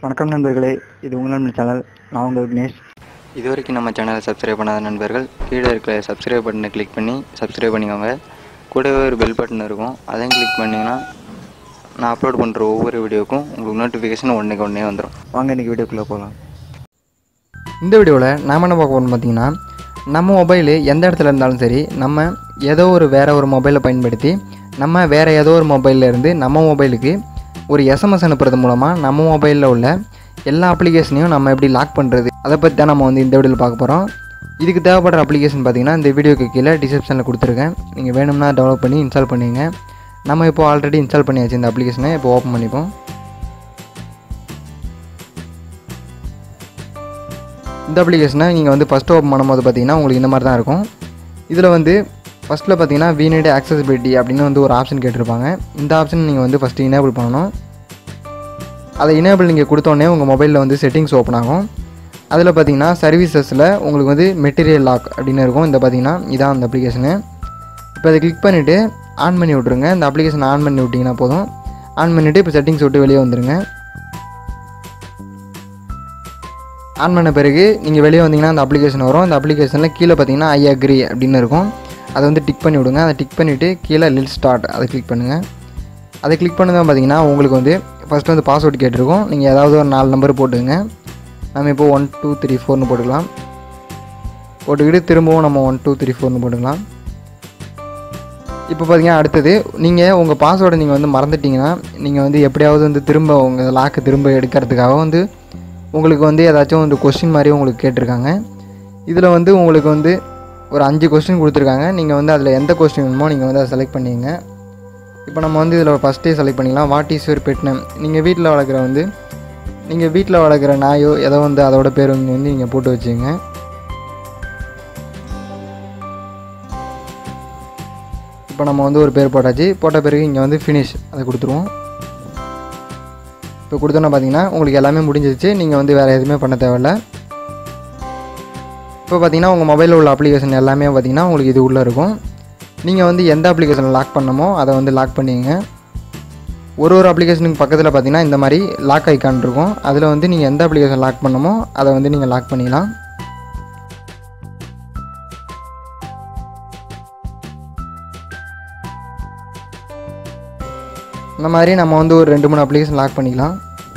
வணக்கம் நண்பர்களே இது உங்கள் நண்பர் சேனல் நான் உங்கள் விக்னேஷ் இது வரைக்கும் நம்ம சேனலை சப்ஸ்கிரைப் பண்ணாத நண்பர்கள் கீழே இருக்கிற சப்ஸ்கிரைப் பட்டனை கிளிக் பண்ணி சப்ஸ்கிரைப் பண்ணிக்கோங்க கூடவே ஒரு பெல் பட்டன் இருக்கும் அதையும் கிளிக் பண்ணிங்கன்னா நான் அப்லோட் பண்ணுற ஒவ்வொரு வீடியோக்கும் உங்களுக்கு நோட்டிஃபிகேஷன் ஒன்றுக்கு ஒன்றே வந்துடும் வாங்க இன்றைக்கி வீடியோக்குள்ளே போகலாம் இந்த வீடியோவில் நாம் என்ன பார்க்க போகிறோம் பார்த்தீங்கன்னா நம்ம மொபைலு எந்த இடத்துல இருந்தாலும் சரி நம்ம ஏதோ ஒரு வேறு ஒரு மொபைலை பயன்படுத்தி நம்ம வேறு ஏதோ ஒரு மொபைலில் இருந்து நம்ம மொபைலுக்கு ஒரு எஸ்எம்எஸ் அனுப்புறது மூலமாக நம்ம மொபைலில் உள்ள எல்லா அப்ளிகேஷனையும் நம்ம எப்படி லாக் பண்ணுறது அதை பற்றி தான் நம்ம வந்து இந்த வீடியோவில் பார்க்க போகிறோம் இதுக்கு தேவைப்படுற அப்ளிகேஷன் பார்த்தீங்கன்னா இந்த வீடியோக்கு கீழே டிஸ்கிரிப்ஷனில் கொடுத்துருக்கேன் நீங்கள் வேணும்னா டெவலப் பண்ணி இன்ஸ்டால் பண்ணிங்க நம்ம இப்போ ஆல்ரெடி இன்ஸ்டால் பண்ணியாச்சு இந்த அப்ளிகேஷனை இப்போ ஓப்பன் பண்ணிப்போம் இந்த அப்ளிகேஷனை நீங்கள் வந்து ஃபஸ்ட்டு ஓப்பன் பண்ணும்போது பார்த்தீங்கன்னா உங்களுக்கு இந்த மாதிரி தான் இருக்கும் இதில் வந்து ஃபஸ்ட்டில் பார்த்தீங்கன்னா வீனேட் accessibility அப்படின்னு வந்து ஒரு ஆப்ஷன் கேட்டிருப்பாங்க இந்த ஆப்ஷன் நீங்கள் வந்து ஃபஸ்ட்டு எனேபிள் பண்ணணும் அதை எனேபிள் நீங்கள் கொடுத்தோடனே உங்கள் மொபைலில் வந்து செட்டிங்ஸ் ஓப்பன் ஆகும் அதில் பார்த்தீங்கன்னா சர்வீசஸில் உங்களுக்கு வந்து மெட்டீரியல் லாக் அப்படின்னு இருக்கும் இந்த பார்த்தீங்கன்னா இதான் அந்த அப்ளிகேஷனு இப்போ அதை கிளிக் பண்ணிவிட்டு ஆன் பண்ணி விட்ருங்க இந்த அப்ளிகேஷன் ஆன் பண்ணி விட்டிங்கன்னா போதும் ஆன் பண்ணிவிட்டு இப்போ செட்டிங்ஸ் விட்டு வெளியே வந்துடுங்க ஆன் பண்ண பிறகு நீங்கள் வெளியே வந்தீங்கன்னா அந்த அப்ளிகேஷன் வரும் அந்த அப்ளிகேஷனில் கீழே பார்த்தீங்கன்னா ஐ அக்ரி அப்படின்னு இருக்கும் அதை வந்து டிக் பண்ணி விடுங்க அதை டிக் பண்ணிவிட்டு கீழே லில் ஸ்டார்ட் அதை கிளிக் பண்ணுங்கள் அதை கிளிக் பண்ணதான் பார்த்தீங்கன்னா உங்களுக்கு வந்து ஃபஸ்ட்டு வந்து பாஸ்வேர்டு கேட்டிருக்கும் நீங்கள் ஏதாவது ஒரு நாலு நம்பர் போட்டுங்க நம்ம இப்போ ஒன் டூ த்ரீ ஃபோர்னு போட்டுக்கலாம் போட்டுக்கிட்டு திரும்பவும் நம்ம ஒன் டூ த்ரீ ஃபோர்னு போட்டுக்கலாம் இப்போ பார்த்தீங்கன்னா அடுத்தது நீங்கள் உங்கள் பாஸ்வேர்டை நீங்கள் வந்து மறந்துட்டீங்கன்னா நீங்கள் வந்து எப்படியாவது வந்து திரும்ப உங்கள் லாக்கு திரும்ப எடுக்கிறதுக்காக வந்து உங்களுக்கு வந்து ஏதாச்சும் வந்து கொஸ்டின் மாதிரி உங்களுக்கு கேட்டிருக்காங்க இதில் வந்து உங்களுக்கு வந்து ஒரு அஞ்சு கொஸ்டின் கொடுத்துருக்காங்க நீங்கள் வந்து அதில் எந்த கொஸ்டின் வேணுமோ நீங்கள் வந்து அதை செலக்ட் பண்ணிங்க இப்போ நம்ம வந்து இதில் ஃபஸ்ட்டே செலக்ட் பண்ணிக்கலாம் what is your pet name நீங்கள் வீட்டில் வளர்க்குற வந்து நீங்கள் வீட்டில் வளர்க்குற நாயோ ஏதோ வந்து அதோட பேர் வந்து வந்து நீங்கள் போட்டு வச்சுங்க இப்போ நம்ம வந்து ஒரு பேர் போட்டாச்சு போட்ட பிறகு இங்கே வந்து ஃபினிஷ் அதை கொடுத்துருவோம் இப்போ கொடுத்தோன்னா பார்த்தீங்கன்னா உங்களுக்கு எல்லாமே முடிஞ்சிருச்சு நீங்கள் வந்து வேறு எதுவுமே பண்ண தேவையில்ல இப்போ பார்த்தீங்கன்னா உங்கள் மொபைலில் உள்ள அப்ளிகேஷன் எல்லாமே பார்த்தீங்கன்னா உங்களுக்கு இது உள்ளே இருக்கும் நீங்கள் வந்து எந்த அப்ளிகேஷனை லாக் பண்ணமோ அதை வந்து லாக் பண்ணிங்க ஒரு ஒரு அப்ளிகேஷனுக்கு பக்கத்தில் பார்த்தீங்கன்னா இந்த மாதிரி லாக் ஐக்கான் இருக்கும் அதில் வந்து நீங்கள் எந்த அப்ளிகேஷன் லாக் பண்ணமோ அதை வந்து நீங்கள் லாக் பண்ணிக்கலாம் இந்த மாதிரி நம்ம வந்து ஒரு ரெண்டு மூணு அப்ளிகேஷன் லாக் பண்ணிக்கலாம்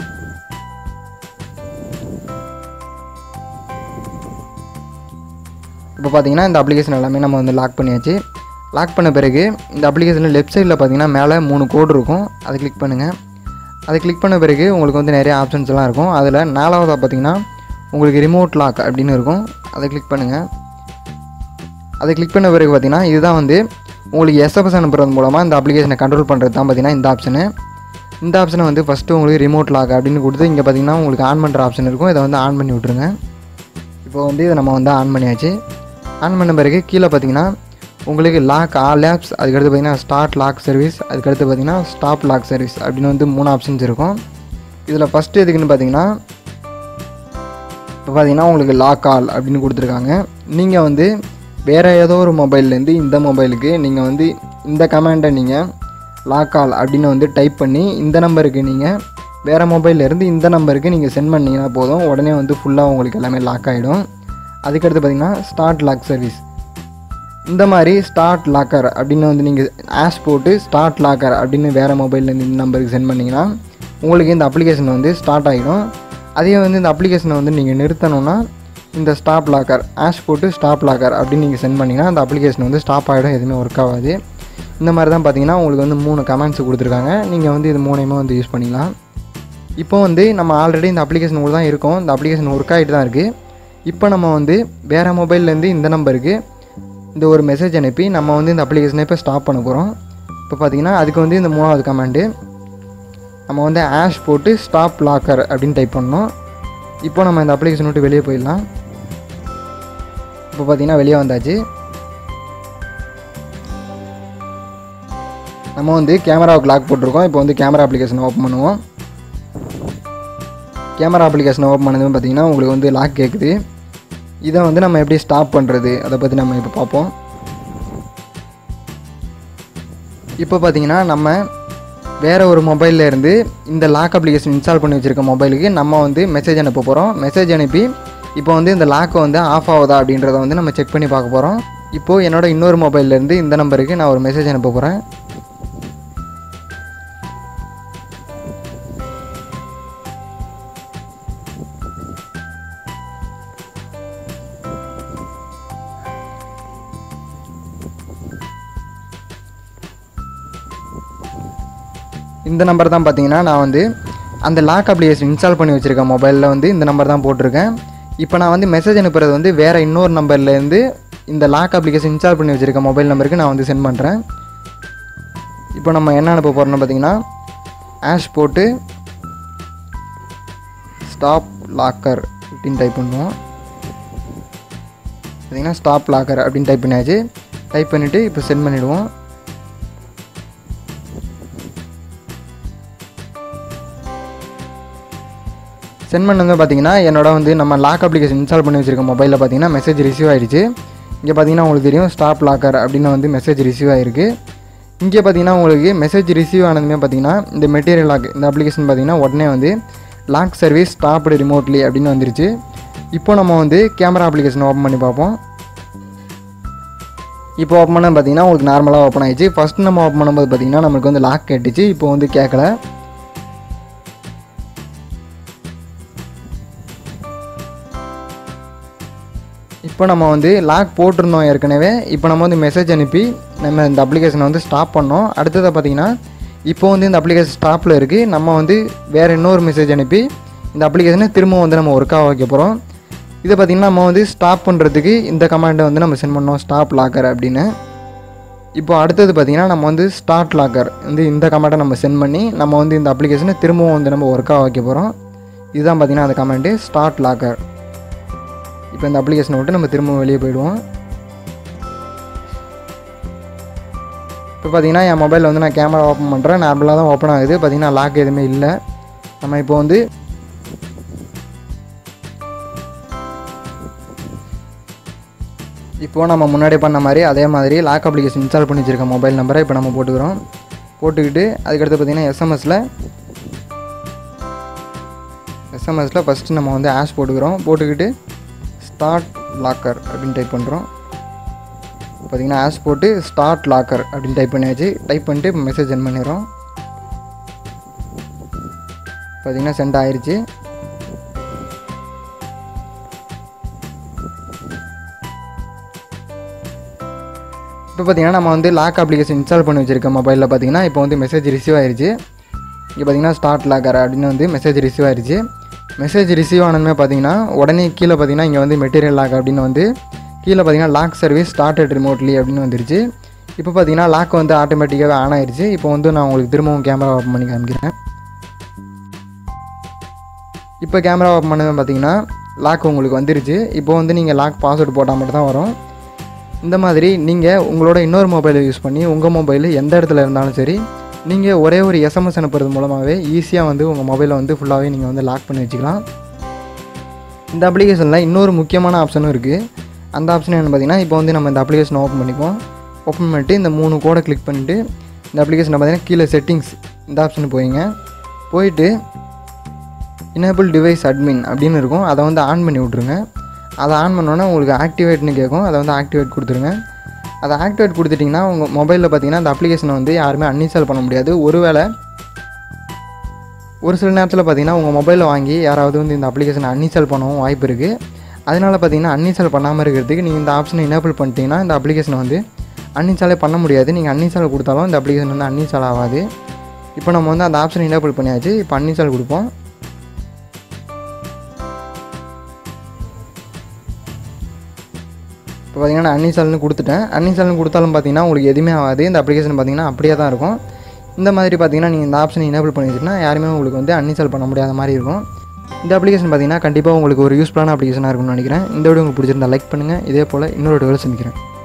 இப்போ பார்த்தீங்கன்னா இந்த அப்ளிகேஷன் எல்லாமே நம்ம வந்து லாக் பண்ணியாச்சு லாக் பண்ண பிறகு இந்த அப்ளிகேஷனில் லெஃப்ட் சைடில் பார்த்தீங்கன்னா மேலே மூணு கோடு இருக்கும் அதை கிளிக் பண்ணுங்கள் அதை கிளிக் பண்ண பிறகு உங்களுக்கு வந்து நிறைய ஆப்ஷன்ஸ் எல்லாம் இருக்கும் அதில் நாலாவதாக பார்த்தீங்கன்னா உங்களுக்கு ரிமோட் லாக் அப்படின்னு இருக்கும் அதை கிளிக் பண்ணுங்கள் அதை கிளிக் பண்ண பிறகு பார்த்தீங்கன்னா இதுதான் வந்து உங்களுக்கு எஸ்எம்எஸ் அனுப்புறது மூலமாக இந்த அப்ளிகேஷனை கண்ட்ரோல் பண்ணுறது தான் பார்த்தீங்கன்னா இந்த ஆப்ஷனு இந்த ஆப்ஷனை வந்து ஃபஸ்ட்டு உங்களுக்கு ரிமோட் லாக் அப்படின்னு கொடுத்து இங்கே பார்த்தீங்கன்னா உங்களுக்கு ஆன் பண்ணுற ஆப்ஷன் இருக்கும் இதை வந்து ஆன் பண்ணி விட்ருங்க இப்போ வந்து இதை நம்ம வந்து ஆன் பண்ணியாச்சு ஆன் பண்ண பிறகு கீழே பார்த்தீங்கன்னா உங்களுக்கு லாக் ஆல் ஆப்ஸ் அதுக்கடுத்து பார்த்தீங்கன்னா ஸ்டார்ட் லாக் சர்வீஸ் அதுக்கடுத்து பார்த்தீங்கன்னா ஸ்டாப் லாக் சர்வீஸ் அப்படின்னு வந்து மூணு ஆப்ஷன்ஸ் இருக்கும் இதில் ஃபஸ்ட்டு எதுக்குன்னு பார்த்தீங்கன்னா இப்போ பார்த்தீங்கன்னா உங்களுக்கு லாக் ஆல் அப்படின்னு கொடுத்துருக்காங்க நீங்கள் வந்து வேறு ஏதோ ஒரு மொபைல்லேருந்து இந்த மொபைலுக்கு நீங்கள் வந்து இந்த கமாண்டை நீங்கள் லாக் ஆல் அப்படின்னு வந்து டைப் பண்ணி இந்த நம்பருக்கு நீங்கள் வேறு மொபைல்லேருந்து இந்த நம்பருக்கு நீங்கள் சென்ட் பண்ணிங்கன்னா போதும் உடனே வந்து ஃபுல்லாக உங்களுக்கு எல்லாமே லாக் ஆகிடும் அதுக்கடுத்து பார்த்தீங்கன்னா ஸ்டார்ட் லாக் சர்வீஸ் இந்த மாதிரி ஸ்டார்ட் லாக்கர் அப்படின்னு வந்து நீங்கள் ஆஷ் போட்டு ஸ்டார்ட் லாக்கர் அப்படின்னு வேறு மொபைல்லேருந்து இந்த நம்பருக்கு சென்ட் பண்ணிங்கன்னா உங்களுக்கு இந்த அப்ளிகேஷன் வந்து ஸ்டார்ட் ஆகிடும் அதே வந்து இந்த அப்ளிகேஷனை வந்து நீங்கள் நிறுத்தணும்னா இந்த ஸ்டாப் லாக்கர் ஆஷ் போட்டு ஸ்டாப் லாக்கர் அப்படின்னு நீங்கள் சென்ட் பண்ணிங்கன்னா அந்த அப்ளிகேஷன் வந்து ஸ்டாப் ஆகிடும் எதுவுமே ஒர்க் ஆகாது இந்த மாதிரி தான் பார்த்தீங்கன்னா உங்களுக்கு வந்து மூணு கமெண்ட்ஸ் கொடுத்துருக்காங்க நீங்கள் வந்து இது மூணையுமே வந்து யூஸ் பண்ணிக்கலாம் இப்போ வந்து நம்ம ஆல்ரெடி இந்த அப்ளிகேஷன் கூட தான் இருக்கோம் இந்த அப்ளிகேஷன் ஒர்க் ஆகிட்டு தான் இருக்குது இப்போ நம்ம வந்து வேறு மொபைல்லேருந்து இந்த நம்பருக்கு இந்த ஒரு மெசேஜ் அனுப்பி நம்ம வந்து இந்த அப்ளிகேஷனை இப்போ ஸ்டாப் பண்ண போகிறோம் இப்போ பார்த்தீங்கன்னா அதுக்கு வந்து இந்த மூணாவது கமாண்டு நம்ம வந்து ஆஷ் போட்டு ஸ்டாப் லாக்கர் அப்படின்னு டைப் பண்ணோம் இப்போ நம்ம இந்த அப்ளிகேஷன் விட்டு வெளியே போயிடலாம் இப்போ பார்த்தீங்கன்னா வெளியே வந்தாச்சு நம்ம வந்து கேமராவுக்கு லாக் போட்டிருக்கோம் இப்போ வந்து கேமரா அப்ளிகேஷனை ஓப்பன் பண்ணுவோம் கேமரா அப்ளிகேஷனை ஓப்பன் பண்ணதும் பார்த்தீங்கன்னா உங்களுக்கு வந்து லாக் கேட்குது இதை வந்து நம்ம எப்படி ஸ்டாப் பண்ணுறது அதை பற்றி நம்ம இப்போ பார்ப்போம் இப்போ பார்த்தீங்கன்னா நம்ம வேறு ஒரு மொபைலில் இருந்து இந்த லாக் அப்ளிகேஷன் இன்ஸ்டால் பண்ணி வச்சுருக்க மொபைலுக்கு நம்ம வந்து மெசேஜ் அனுப்ப போகிறோம் மெசேஜ் அனுப்பி இப்போ வந்து இந்த லாக்கை வந்து ஆஃப் ஆகுதா அப்படின்றத வந்து நம்ம செக் பண்ணி பார்க்க போகிறோம் இப்போது என்னோட இன்னொரு மொபைல்லேருந்து இந்த நம்பருக்கு நான் ஒரு மெசேஜ் அனுப்ப போகிறேன் இந்த நம்பர் தான் பார்த்தீங்கன்னா நான் வந்து அந்த லாக் அப்ளிகேஷன் இன்ஸ்டால் பண்ணி வச்சுருக்கேன் மொபைலில் வந்து இந்த நம்பர் தான் போட்டிருக்கேன் இப்போ நான் வந்து மெசேஜ் அனுப்புறது வந்து வேறு இன்னொரு நம்பர்லேருந்து இந்த லாக் அப்ளிகேஷன் இன்ஸ்டால் பண்ணி வச்சுருக்க மொபைல் நம்பருக்கு நான் வந்து சென்ட் பண்ணுறேன் இப்போ நம்ம என்ன அனுப்ப போகிறோம்னு பார்த்தீங்கன்னா ஆஷ் போட்டு ஸ்டாப் லாக்கர் அப்படின்னு டைப் பண்ணுவோம் பார்த்தீங்கன்னா ஸ்டாப் லாக்கர் அப்படின்னு டைப் பண்ணியாச்சு டைப் பண்ணிவிட்டு இப்போ சென்ட் பண்ணிவிடுவோம் சென்ட் பண்ணது பார்த்தீங்கன்னா என்னோட வந்து நம்ம லாக் அப்ளிகேஷன் இன்ஸ்டால் பண்ணி வச்சிருக்க மொபைலில் பார்த்தீங்கன்னா மெசேஜ் ரிசீவ் ஆயிடுச்சு இங்கே பார்த்தீங்கன்னா உங்களுக்கு தெரியும் ஸ்டாப் லாக்கர் அப்படின்னு வந்து மெசேஜ் ரிசீவ் ஆயிருக்கு இங்கே பார்த்தீங்கன்னா உங்களுக்கு மெசேஜ் ரிசீவ் ஆனதுமே பார்த்தீங்கன்னா இந்த மெட்டீரியல் லாக் இந்த அப்ளிகேஷன் பார்த்தீங்கன்னா உடனே வந்து லாக் சர்வீஸ் ஸ்டாப்டு ரிமோட்லி அப்படின்னு வந்துருச்சு இப்போ நம்ம வந்து கேமரா அப்ளிகேஷன் ஓப்பன் பண்ணி பார்ப்போம் இப்போ ஓப்பன் பண்ண பார்த்தீங்கன்னா உங்களுக்கு நார்மலாக ஓப்பன் ஆயிடுச்சு ஃபஸ்ட் நம்ம ஓப்பன் பண்ணும்போது பார்த்தீங்கன்னா நமக்கு வந்து லாக் கேட்டுச்சு இப்போ வந்து கேட்கல இப்போ நம்ம வந்து லாக் போட்டிருந்தோம் ஏற்கனவே இப்போ நம்ம வந்து மெசேஜ் அனுப்பி நம்ம இந்த அப்ளிகேஷனை வந்து ஸ்டாப் பண்ணோம் அடுத்ததாக பார்த்தீங்கன்னா இப்போ வந்து இந்த அப்ளிகேஷன் ஸ்டாப்பில் இருக்குது நம்ம வந்து வேறு இன்னொரு மெசேஜ் அனுப்பி இந்த அப்ளிகேஷனை திரும்ப வந்து நம்ம ஒர்க்காக வைக்க போகிறோம் இதை பார்த்திங்கன்னா நம்ம வந்து ஸ்டாப் பண்ணுறதுக்கு இந்த கமாண்டை வந்து நம்ம சென்ட் பண்ணோம் ஸ்டாப் லாக்கர் அப்படின்னு இப்போ அடுத்தது பார்த்திங்கன்னா நம்ம வந்து ஸ்டார்ட் லாக்கர் வந்து இந்த கமெண்ட்டை நம்ம சென்ட் பண்ணி நம்ம வந்து இந்த அப்ளிகேஷனை திரும்பவும் வந்து நம்ம ஒர்க்காக வைக்க போகிறோம் இதுதான் பார்த்திங்கன்னா அந்த கமெண்ட்டு ஸ்டார்ட் லாக்கர் இப்போ இந்த அப்ளிகேஷனை விட்டு நம்ம திரும்ப வெளியே போயிடுவோம் இப்போ பார்த்தீங்கன்னா என் மொபைலில் வந்து நான் கேமரா ஓப்பன் பண்ணுறேன் நார்மலாக தான் ஓப்பன் ஆகுது பார்த்தீங்கன்னா லாக் எதுவுமே இல்லை நம்ம இப்போ வந்து இப்போது நம்ம முன்னாடி பண்ண மாதிரி அதே மாதிரி லாக் அப்ளிகேஷன் இன்ஸ்டால் பண்ணி வச்சிருக்க மொபைல் நம்பரை இப்போ நம்ம போட்டுக்கிறோம் போட்டுக்கிட்டு அதுக்கடுத்து பார்த்தீங்கன்னா எஸ்எம்எஸில் எஸ்எம்எஸில் ஃபஸ்ட்டு நம்ம வந்து ஆஷ் போட்டுக்கிறோம் போட்டுக்கிட்டு ஸ்டார்ட் லாக்கர் அப்படின்னு டைப் பண்ணுறோம் பார்த்தீங்கன்னா ஆஷ் போட்டு ஸ்டார்ட் லாக்கர் அப்படின்னு டைப் பண்ணியாச்சு டைப் பண்ணிட்டு இப்போ மெசேஜ் சென்ட் பண்ணிடுறோம் பார்த்தீங்கன்னா சென்ட் ஆயிருச்சு இப்போ பார்த்தீங்கன்னா நம்ம வந்து லாக் அப்ளிகேஷன் இன்ஸ்டால் பண்ணி வச்சிருக்க மொபைலில் பார்த்தீங்கன்னா இப்போ வந்து மெசேஜ் ரிசீவ் ஆயிருச்சு இங்கே பார்த்தீங்கன்னா ஸ்டார்ட் லாக்கர் அப்படின்னு வந்து மெசேஜ் ரிசீவ் ஆயிருச்சு மெசேஜ் ரிசீவ் ஆனதுமே பார்த்தீங்கன்னா உடனே கீழே பார்த்தீங்கன்னா இங்கே வந்து மெட்டீரியல் லாக் அப்படின்னு வந்து கீழே பார்த்தீங்கன்னா லாக் சர்வீஸ் ஸ்டார்டட் ரிமோட்லி அப்படின்னு வந்துருச்சு இப்போ பார்த்தீங்கன்னா லாக் வந்து ஆட்டோமேட்டிக்காகவே ஆன் ஆயிருச்சு இப்போ வந்து நான் உங்களுக்கு திரும்பவும் கேமரா ஓப்பன் பண்ணி காமிக்கிறேன் இப்போ கேமரா ஓப்பன் பண்ணது பார்த்தீங்கன்னா லாக் உங்களுக்கு வந்துருச்சு இப்போ வந்து நீங்கள் லாக் பாஸ்வேர்டு போட்டால் மட்டும் தான் வரும் இந்த மாதிரி நீங்கள் உங்களோட இன்னொரு மொபைலை யூஸ் பண்ணி உங்கள் மொபைல் எந்த இடத்துல இருந்தாலும் சரி நீங்கள் ஒரே ஒரு எஸ்எம்எஸ் அனுப்புறது மூலமாகவே ஈஸியாக வந்து உங்கள் மொபைலை வந்து ஃபுல்லாகவே நீங்கள் வந்து லாக் பண்ணி வச்சுக்கலாம் இந்த அப்ளிகேஷனில் இன்னொரு முக்கியமான ஆப்ஷனும் இருக்குது அந்த ஆப்ஷன் என்ன பார்த்தீங்கன்னா இப்போ வந்து நம்ம இந்த அப்ளிகேஷனை ஓப்பன் பண்ணிப்போம் ஓப்பன் பண்ணிட்டு இந்த மூணு கோடை கிளிக் பண்ணிவிட்டு இந்த அப்ளிகேஷனை பார்த்தீங்கன்னா கீழே செட்டிங்ஸ் இந்த ஆப்ஷன் போயிங்க போயிட்டு எனேபிள் டிவைஸ் அட்மின் அப்படின்னு இருக்கும் அதை வந்து ஆன் பண்ணி விட்ருங்க அதை ஆன் பண்ணோன்னே உங்களுக்கு ஆக்டிவேட்னு கேட்கும் அதை வந்து ஆக்டிவேட் கொடுத்துருங்க அதை ஆக்டிவேட் கொடுத்துட்டிங்கன்னா உங்கள் மொபைலில் பார்த்தீங்கன்னா அந்த அப்ளிகேஷனை வந்து யாருமே அன்இன்ஸ்டால் பண்ண முடியாது ஒருவேளை ஒரு சில நேரத்தில் பார்த்தீங்கன்னா உங்கள் மொபைலில் வாங்கி யாராவது வந்து இந்த அப்ளிகேஷனை அன்இன்ஸ்டால் பண்ணவும் வாய்ப்பு இருக்குது அதனால் பார்த்தீங்கன்னா அன்இன்ஸ்டால் பண்ணாமல் இருக்கிறதுக்கு நீங்கள் இந்த ஆப்ஷனை எனேபிள் பண்ணிட்டீங்கன்னா இந்த அப்ளிகேஷனை வந்து அன்இன்ஸ்டாலே பண்ண முடியாது நீங்கள் அன்இன்ஸ்டால் கொடுத்தாலும் இந்த அப்ளிகேஷன் வந்து அன்இன்ஸ்டால் ஆகாது இப்போ நம்ம வந்து அந்த ஆப்ஷனை எனேபிள் பண்ணியாச்சு இப்போ அன்இன்ஸ்டால் கொடுப்போம் இப்போ பார்த்தீங்கன்னா நான் அன்இன்ஸ்டால்னு கொடுத்துட்டேன் அன்இன்ஸ்டால்னு கொடுத்தாலும் பார்த்தீங்கன்னா உங்களுக்கு எதுவுமே ஆகாது இந்த அப்ளிகேஷன் பார்த்தீங்கன்னா அப்படியே தான் இருக்கும் இந்த மாதிரி பார்த்தீங்கன்னா நீங்கள் இந்த ஆப்ஷனை எனேபிள் பண்ணி வச்சுட்டுனா யாருமே உங்களுக்கு வந்து அன்இன்ஸ்டால் பண்ண முடியாத மாதிரி இருக்கும் இந்த அப்ளிகேஷன் பார்த்தீங்கன்னா கண்டிப்பாக உங்களுக்கு ஒரு யூஸ்ஃபுல்லான அப்ளிகேஷனாக இருக்கும்னு நினைக்கிறேன் இந்த வீடியோ உங்களுக்கு பிடிச்சிருந்தா லைக் பண்ணுங்கள் இதே போல் இன்னொரு வீடியோவில் சந்திக்கிறேன்